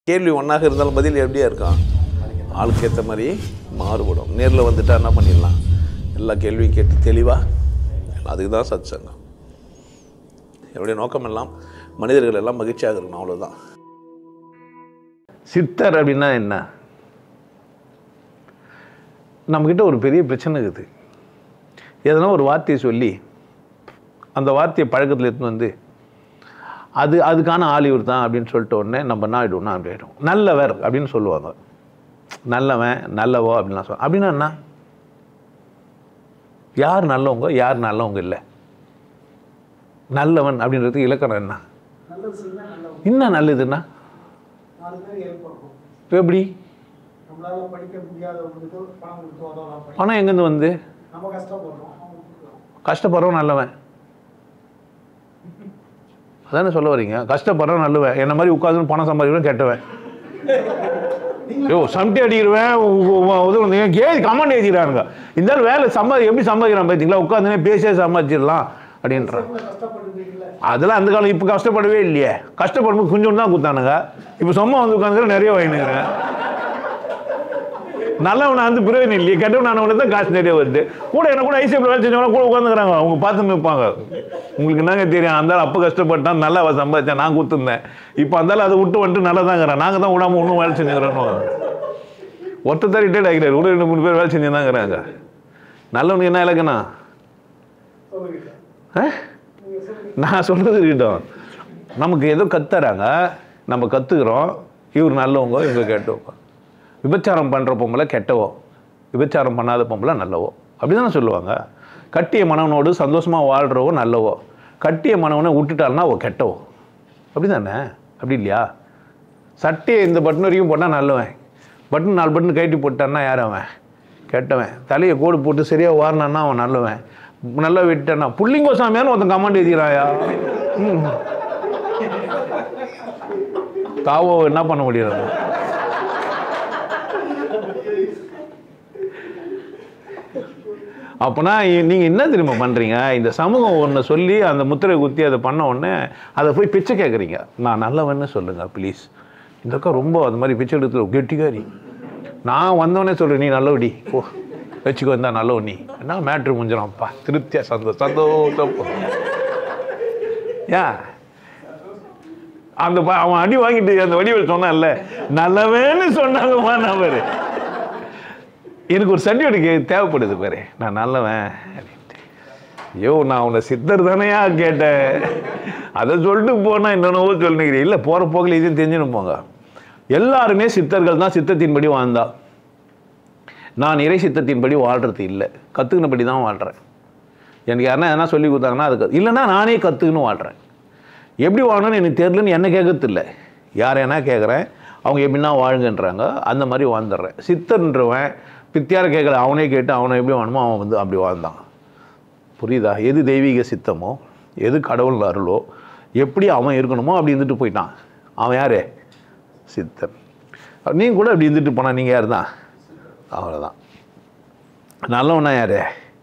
கேள்வி ஒன்றாக இருந்தாலும் பதில் எப்படியா இருக்கும் ஆளுக்கு ஏற்ற மாதிரி மாறுபடும் நேரில் வந்துட்டா என்ன பண்ணிடலாம் எல்லா கேள்வியும் கேட்டு தெளிவாக அதுக்கு தான் சத் சங்கம் என்னுடைய நோக்கம் எல்லாம் மனிதர்கள் எல்லாம் மகிழ்ச்சியாக இருக்கணும் அவ்வளோதான் சித்தர் அப்படின்னா என்ன நம்மக்கிட்ட ஒரு பெரிய பிரச்சனை இருக்குது எதனா ஒரு வார்த்தையை சொல்லி அந்த வார்த்தையை பழக்கத்தில் எடுத்துன்னு வந்து அது அதுக்கான ஆள் இவர் தான் அப்படின்னு சொல்லிட்ட உடனே நம்ம என்ன ஆகிடுவோம்னா அப்படி ஆகிடும் நல்லவர் அப்படின்னு சொல்லுவாங்க நல்லவன் நல்லவோ அப்படின்லாம் சொல்ல அப்படின்னா என்ன யார் நல்லவங்க யார் நல்லவங்க இல்லை நல்லவன் அப்படின்றதுக்கு இலக்கணம் என்ன நல்லது செஞ்சா நல்லது என்ன நல்லதுன்னா நாலு பேர் ஹெல்ப் பண்ணும் இப்போ எப்படி நம்மளால படிக்க முடியாதவங்களுக்கு பணம் கொடுத்து உதவலாம் படி பணம் எங்கேருந்து வந்து நம்ம கஷ்டப்படுறோம் அவங்க கொடுக்குறோம் கஷ்டப்படுறவன் நல்லவன் அதானே சொல்ல வரீங்க கஷ்டப்படுறவன் நல்லவன் என்ன மாதிரி உட்காந்து பணம் சம்பாதிக்கிறவன் கெட்டவன் யோ சம்டி அடிக்கிறவன் உதவுங்க கேள்வி கமெண்ட் எழுதிக்கிறானுங்க இருந்தாலும் வேலை சம்பாதி எப்படி சம்பாதிக்கிறான் பார்த்தீங்களா உட்காந்துனே பேசியே சம்பாதிச்சிடலாம் அப்படின்றான் இவ்வளவு கஷ்டப்பட்டுருக்கீங்களே அதெல்லாம் அந்த காலம் இப்போ கஷ்டப்படவே இல்லையே கஷ்டப்படும்போது கொஞ்சம் தான் கொடுத்தானுங்க இப்போ சும்மா வந்து உட்காந்துக்கிற நிறைய வாங்கினுக்கிறேன் நல்லவனா வந்து பிரயோஜனம் இல்லையே கெட்டவனானவனுக்கு தான் காசு நிறைய வருது கூட என்ன கூட ஐசிஎஃப்ல வேலை செஞ்சவங்க கூட உட்காந்துக்கிறாங்க அவங்க பார்த்து நிற்பாங்க உங்களுக்கு என்னங்க தெரியும் அந்த ஆள் அப்போ கஷ்டப்பட்டான் நல்லா அவ சம்பாதிச்சேன் நான் கொடுத்துருந்தேன் இப்போ அந்த ஆள் அதை விட்டு வந்துட்டு நல்லா தாங்கிறேன் நாங்கள் தான் விடாம ஒன்றும் வேலை செஞ்சுக்கிறோன்னு ஒருத்தர் தான் ரிட்டையர்ட் ஆகிக்கிறார் கூட ரெண்டு மூணு பேர் வேலை செஞ்சு தாங்கிறாங்க நல்லவனுக்கு என்ன இலக்கணம் சொல்லுங்க ஆ? நீங்க சொல்லுங்க நான் சொல்கிறது இருக்கட்டும் நமக்கு ஏதோ கத்துறாங்க நம்ம கற்றுக்குறோம் இவர் நல்லவங்க இவங்க கெட்டவங்க விபச்சாரம் பண்ணுற பொம்பளை கெட்டவோ விபச்சாரம் பண்ணாத பொம்பளை நல்லவோ அப்படி தானே சொல்லுவாங்க கட்டிய மனவனோடு சந்தோஷமாக வாழ்கிறவோ நல்லவோ கட்டிய மனவனை விட்டுட்டாள்னா அவ கெட்டவோ அப்படி தானே அப்படி இல்லையா சட்டையை இந்த பட்டன் வரைக்கும் போட்டால் நல்லவன் பட்டன் நாலு பட்டன் கழட்டி போட்டான்னா யார் அவன் கெட்டவன் தலையை கோடு போட்டு சரியாக வாரினான்னா அவன் நல்லவன் நல்லா விட்டானா புள்ளிங்கோ சாமியான்னு ஒருத்தன் கமாண்ட் எழுதிக்கிறாயா ம். தாவோ என்ன பண்ண முடியாது அப்போனா நீங்கள் என்ன தெரியுமா பண்ணுறீங்க இந்த சமூகம் ஒன்று சொல்லி அந்த முத்திரை குத்தி அதை பண்ண உடனே அதை போய் பிச்சை கேட்குறீங்க நான் நல்லவன்னு சொல்லுங்கள் ப்ளீஸ் இந்த அக்கா ரொம்ப அது மாதிரி பிச்சை எடுத்து கெட்டிக்காரி நான் வந்தோடனே சொல்கிறேன் நீ நல்லவடி ஓ வச்சுக்கோ இருந்தா நல்லவ நீ என்ன மேட்ரு முடிஞ்சிடும்ப்பா திருப்தியாக சந்தோஷம் சந்தோஷம் ஏன் அந்த ப- அவன் அடி வாங்கிட்டு அந்த வடிவேல் சொன்னான்ல நல்லவேன்னு சொன்னாங்கம்மா நபர் எனக்கு ஒரு சர்டிஃபிகேட் தேவைப்படுது பாரு நான் நல்லவன் அப்படின்ட்டு ஐயோ நான் உன்னை சித்தர் தானேயா கேட்டேன் அதை சொல்லிட்டு போனால் என்னென்னவோ சொல்லுங்கிறேன் இல்லை போகிற போக்கில் இதையும் தெரிஞ்சுன்னு போங்க எல்லாருமே சித்தர்கள் தான் சித்தத்தின்படி வாழ்ந்தா நான் இறை சித்தத்தின்படி வாழ்கிறது இல்லை கற்றுக்கினபடி தான் வாழ்கிறேன் எனக்கு யாருன்னா எதனா சொல்லி கொடுத்தாங்கன்னா அதுக்கு இல்லைன்னா நானே கற்றுக்குன்னு வாழ்கிறேன் எப்படி வாழணும்னு எனக்கு தெரியலன்னு என்ன கேட்கறது இல்லை யார் என்ன கேட்குறேன் அவங்க எப்படின்னா வாழுங்கன்றாங்க அந்த மாதிரி வாழ்ந்துடுறேன் சித்தன்றவன் பித்தியார கேட்கல அவனே கேட்டு அவனை எப்படி வாழணுமோ அவன் வந்து அப்படி வாழ்ந்தான் புரியுதா எது தெய்வீக சித்தமோ எது கடவுள் அருளோ எப்படி அவன் இருக்கணுமோ அப்படி இருந்துட்டு போயிட்டான் அவன் யார் சித்தன் நீங்கள் கூட அப்படி இருந்துட்டு போனா நீங்கள் யார் தான் அவ்வளோதான் நல்லவனா யார்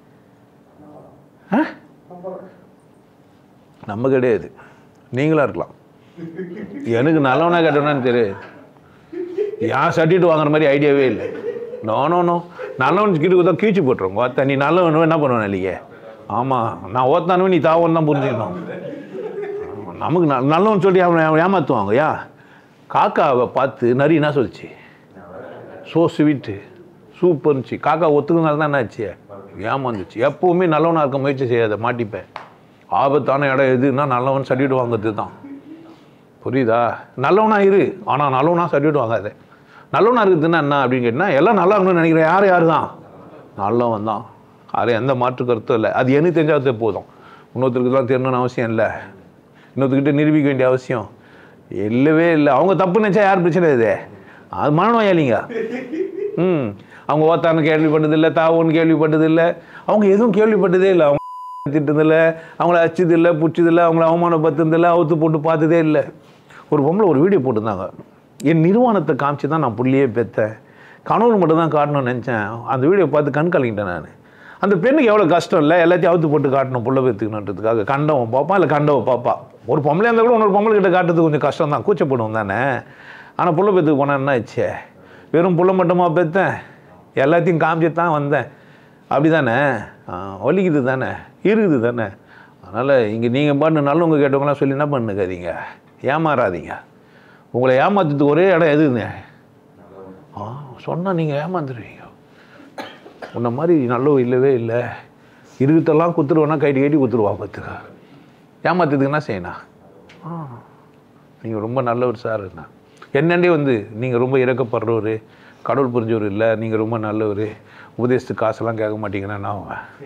நம்ம கிடையாது நீங்களா இருக்கலாம் எனக்கு நல்லவனா கெட்டவனான்னு தெரியாது யான் சட்டிட்டு வாங்குற மாதிரி ஐடியாவே இல்லை நோ நோ நோ நல்லவன் கிட்ட கொடுத்தா கீழ்ச்சி போட்டுருவோம் ஓத்த நீ நல்லவன் என்ன பண்ணுவேன் இல்லையே ஆமாம் நான் ஓத்தானவன் நீ தாவன் தான் புரிஞ்சுக்கணும் ஆமா, நமக்கு ந- நல்லவன் சொல்லி அவனை அவன் ஏமாற்றுவாங்க யா காக்காவை பார்த்து நரி என்ன சொல்லிச்சு ஸோ ஸ்வீட்டு சூப்பர்னுச்சு காக்கா ஒத்துக்கிறதுனால தான் என்னாச்சு ஏமாந்துச்சு எப்போவுமே நல்லவனாக இருக்க முயற்சி செய்யாத மாட்டிப்பேன் ஆபத்தான இடம் எதுன்னா நல்லவன் சர்டிஃபிகேட் வாங்குறது தான் புரியுதா நல்லவனா இரு ஆனால் நல்லவனா சர்டிஃபிகேட் வாங்காத நல்லவனா இருக்குதுன்னா என்ன அப்படின்னு கேட்டால் எல்லாம் நல்லா இருக்கணும்னு நினைக்கிறேன் யார் யார் தான் நல்லவன் தான் அது எந்த மாற்று கருத்தும் இல்லை அது எனக்கு தெரிஞ்சாதே போதும் இன்னொருத்தருக்கு தான் தெரியணும்னு அவசியம் இல்லை இன்னொருத்தர்கிட்ட நிரூபிக்க வேண்டிய அவசியம் இல்லவே இல்லை அவங்க தப்பு நினச்சா யார் பிரச்சனை இது அது மனநோயாளிங்க ம் அவங்க ஓத்தான்னு கேள்விப்பட்டதில்லை தாவோன்னு கேள்விப்பட்டதில்லை அவங்க எதுவும் கேள்விப்பட்டதே இல்லை அவங்க திட்டதில்லை அவங்கள அச்சதில்லை புடிச்சதில்லை அவங்கள அவமானப்படுத்துறதில்லை அவுத்து போட்டு பார்த்ததே இல்லை ஒரு பொம்பளை ஒரு வீடியோ போட்டிருந்தாங்க என் நிர்வாணத்தை காமிச்சு தான் நான் புள்ளியே பெற்றேன் கனவு மட்டும் தான் காட்டணும்னு நினச்சேன் அந்த வீடியோ பார்த்து கண் கலங்கிட்டேன் நான் அந்த பெண்ணுக்கு எவ்வளோ கஷ்டம் இல்லை எல்லாத்தையும் அவுத்து போட்டு காட்டணும் புள்ள பெற்றுக்கணுன்றதுக்காக கண்டவன் பார்ப்பா இல்லை கண்டவன் பாப்பா ஒரு பொம்பளை இருந்தால் கூட இன்னொரு பொம்பளை கிட்ட காட்டுறது கொஞ்சம் கஷ்டம் தான் கூச்சப்படுவோம் தானே ஆனால் புள்ள பெற்றுக்கு போனால் என்ன ஆச்சு வெறும் புள்ள மட்டுமா பெற்றேன் எல்லாத்தையும் காமிச்சிட்டு தான் வந்தேன் அப்படி தானே வலிக்குது தானே இருக்குது தானே அதனால் இங்கே நீங்கள் பாட்டு நல்லவங்க கேட்டவங்களாம் சொல்லி என்ன பண்ணுக்காதீங்க ஏமாறாதீங்க உங்களை ஏமாத்துறதுக்கு ஒரே இடம் எதுங்க ஆ சொன்னால் நீங்கள் ஏமாந்துருவீங்க உன்ன மாதிரி நல்லவ இல்லவே இல்லை இருக்குதெல்லாம் குத்துருவேன்னா கைட்டி கைட்டி குத்துருவா பார்த்துக்க ஏமாத்துறதுக்கு என்ன செய்யணும் ஆ நீங்கள் ரொம்ப நல்லவர் சார் என்ன என்னண்டே வந்து நீங்கள் ரொம்ப இறக்கப்படுறவர் கடவுள் புரிஞ்சவர் இல்லை நீங்கள் ரொம்ப நல்லவர் உபதேசத்துக்கு காசெல்லாம் கேட்க மாட்டீங்கன்னா நான்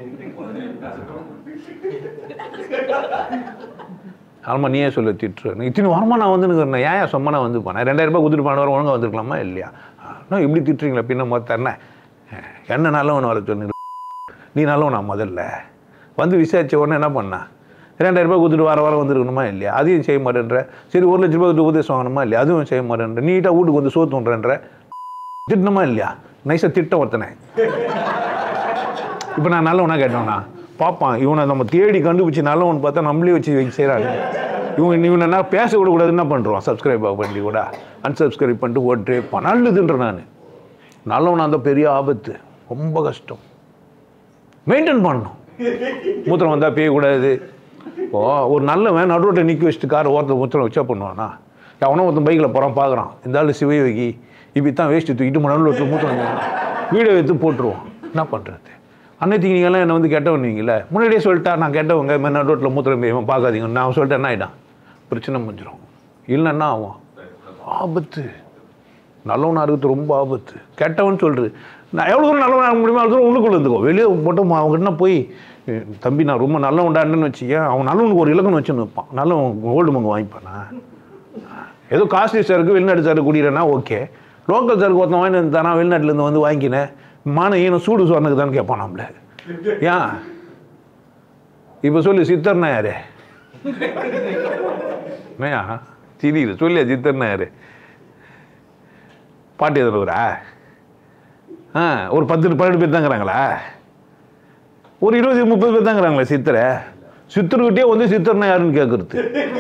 ஆமாம் நீயே சொல்ல திட்டுரு இத்தனை வாரமா நான் வந்து நிற்கிறேன் ஏன் ஏன் சும்மா நான் வந்து போனேன் ரெண்டாயிரம் ரூபாய் கொடுத்துட்டு போன வாரம் ஒழுங்கா வந்திருக்கலாமா இல்லையா நான் இப்படி திட்டுறீங்களா பின்ன மொத்தம் என்ன என்ன நல்லவன் வர சொன்னீங்க நீ நல்லவனா முதல்ல வந்து விசாரிச்ச உடனே என்ன பண்ணா ரெண்டாயிரம் ரூபாய் கொடுத்துட்டு வார வாரம் வந்துருக்கணுமா இல்லையா அதையும் செய்ய மாட்டேன்ற சரி ஒரு லட்ச ரூபாய் கொடுத்து உபதேசம் வாங்கணுமா இல்லையா அதுவும் செய்ய மாட்டேன்ற நீட்டாக வீட்டுக்கு வந்து சோத்து தோன்றன்ற திட்டணுமா இல்லையா நைஸாக திட்டம் ஒருத்தனை இப்போ நான் நல்லவனா கேட்டவனா பார்ப்பான் இவனை நம்ம தேடி கண்டுபிடிச்சி நல்லவன் பார்த்தா நம்மளே வச்சு வச்சு செய்கிறாங்க இவன் இவன் என்ன பேச விடக்கூடாது என்ன பண்ணுறான் சப்ஸ்கிரைப் பண்ணி கூட அன்சப்ஸ்கிரைப் பண்ணிட்டு ஓட்டு நல்லதுன்ற நான் நல்லவனா அந்த பெரிய ஆபத்து ரொம்ப கஷ்டம் மெயின்டைன் பண்ணணும் மூத்திரம் வந்தால் பேயக்கூடாது இப்போ ஒரு நல்லவன் நடுரோட்டை நிற்க வச்சுட்டு கார் ஓரத்தில் மூத்திரம் வச்சா பண்ணுவானா எவனோ ஒருத்தன் பைக்கில் போகிறான் பார்க்குறான் இந்த ஆள் சிவயோகி இப்படி தான் வேஸ்ட்டு தூக்கிட்டு நடுரோட்டில் மூத்திரம் வைக்கிறான். வீடியோ எடுத்து போட்டுருவோம் என்ன பண்ணுறது அன்னைக்கு நீங்கள்லாம் என்னை வந்து கெட்டவன் நீங்களே முன்னாடியே சொல்லிட்டா நான் கெட்டவங்க இந்த மாதிரி நடுரோட்டில் மூத்திரம் பெய்யும் பார்க்காதீங்க நான் சொல்லிட்டேன் என்ன ஆகிட்டான் பிரச்சனை முடிஞ்சிடும் இல்லைன்னா என்ன ஆகும் ஆபத்து நல்லவனாக இருக்கிறது ரொம்ப ஆபத்து கெட்டவன் சொல்கிறது நான் எவ்வளோ தூரம் நல்லவனாக இருக்க முடியுமோ அவ்வளோ தூரம் உள்ளுக்குள்ள இருந்துக்கோ வெளியே மட்டும் அவங்ககிட்ட போய் "ஏய், தம்பி நான் ரொம்ப நல்லவன்டான்னு வச்சுக்கேன் அவன் நல்லவனுக்கு ஒரு இலக்கணம் வச்சுன்னு வைப்பான் நல்லவன் கோல்டு மங்க வாங்கிப்பானா ஏதோ காஸ்ட்லி சரக்கு வெளிநாட்டு சரக்கு குடிக்கிறேன்னா ஓகே லோக்கல் சரக்கு ஒருத்தன் வாங்கிட்டு வந்து தரான் வெளிநாட்டிலேருந்து வந்து வாங்கிக்கினேன் மான ஈனம் சூடு சொன்னதுக்கு தான் கேட்பான் நம்மள ஏன் இப்போ சொல்லு சித்தர்னா யாரு என்னையா திடீர் சொல்லியா சித்தர்னா யாரு பாட்டு எதிர்வரா ஆ ஒரு பத்து பன்னெண்டு பேர் தாங்கிறாங்களா ஒரு இருபது முப்பது பேர் தாங்கிறாங்களா சித்தரை சித்தர்கிட்டே வந்து சித்தர்னா யாருன்னு கேட்குறது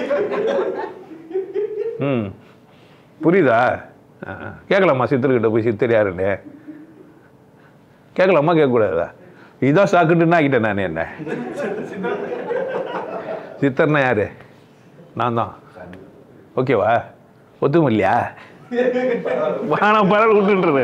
ம் புரியுதா ஆ, ஆ. கேட்கலாமா சித்தர்கிட்ட போய் சித்தர் யாருன்னு கேட்கலாமா கேட்கக்கூடாதா இதான் சாக்குட்டுன்னு ஆக்கிட்டேன் நான் என்ன சித்தர்னா யாரு நான் தான் ஓகேவா ஒத்துக்கும் இல்லையா நான் பரவாயில்ல விட்டுன்றது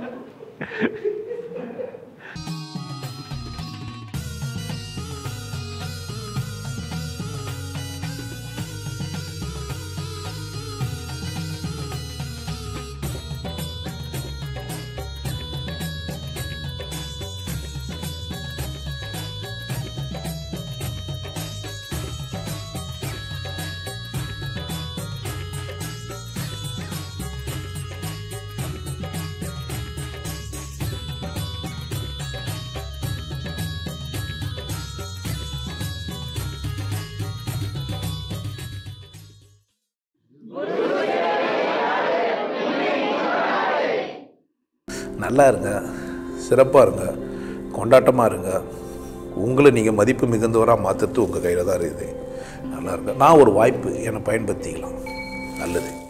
நல்லா இருங்க சிறப்பாக இருங்க கொண்டாட்டமாக இருங்க உங்களை நீங்கள் மதிப்பு மிகுந்தவராக மாற்றுறது உங்கள் கையில் தான் இருக்குது நல்லா இருங்க நான் ஒரு வாய்ப்பு என்னை பயன்படுத்திக்கலாம் நல்லது